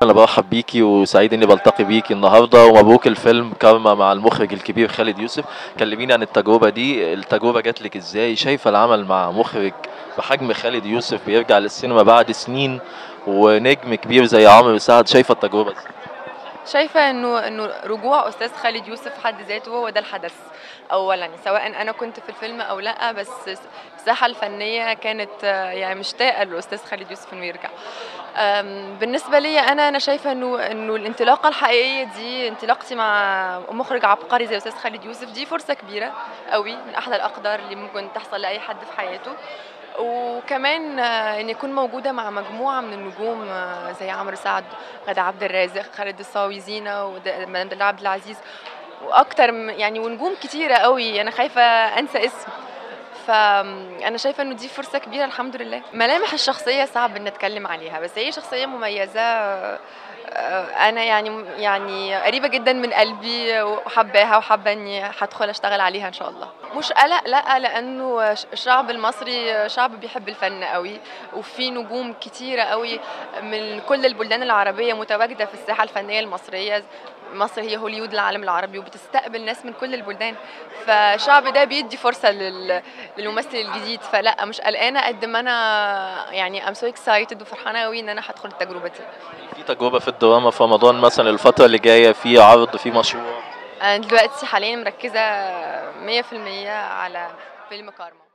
انا برحب بيكي وسعيد اني بلتقي بيكي النهارده ومبروك الفيلم كارما مع المخرج الكبير خالد يوسف كلميني عن التجربه دي التجربه جات لك ازاي شايفه العمل مع مخرج بحجم خالد يوسف بيرجع للسينما بعد سنين ونجم كبير زي عمرو سعد شايفه التجربه ازاي شايفه انه انه رجوع استاذ خالد يوسف في حد ذاته هو ده الحدث اولا يعني سواء انا كنت في الفيلم او لا بس الساحه الفنيه كانت آه، يعني مشتاقه للاستاذ خالد يوسف انه يرجع أم، بالنسبه لي انا انا شايفه انه انه الانطلاقه الحقيقيه دي انطلاقتي مع مخرج عبقري زي استاذ خالد يوسف دي فرصه كبيره قوي من احلى الاقدار اللي ممكن تحصل لاي حد في حياته وكمان آه، ان يكون موجوده مع مجموعه من النجوم آه، زي عمرو سعد غادة عبد الرازق خالد الصاوي زينه ومدام دلال عبد العزيز واكتر م- يعني ونجوم كتيره قوي انا خايفه انسى اسم فانا شايفه انه دي فرصه كبيره الحمد لله ملامح الشخصيه صعب ان اتكلم عليها بس هي شخصيه مميزه آه، انا يعني يعني قريبه جدا من قلبي وحباها وحابه اني هدخل اشتغل عليها ان شاء الله مش قلق لا لانه ش- الشعب المصري شعب بيحب الفن قوي وفي نجوم كتيره قوي من كل البلدان العربيه متواجده في الساحه الفنيه المصريه مصر هي هوليود العالم العربي وبتستقبل ناس من كل البلدان فالشعب ده بيدي فرصه لل... للممثل الجديد فلا مش قلقانه قد ما انا يعني ام سو اكسايتد وفرحانه قوي ان انا هدخل التجربه دي في تجربه في الدراما في رمضان مثلا الفتره اللي جايه في عرض في مشروع انا دلوقتي حاليا مركزه 100% على فيلم كارما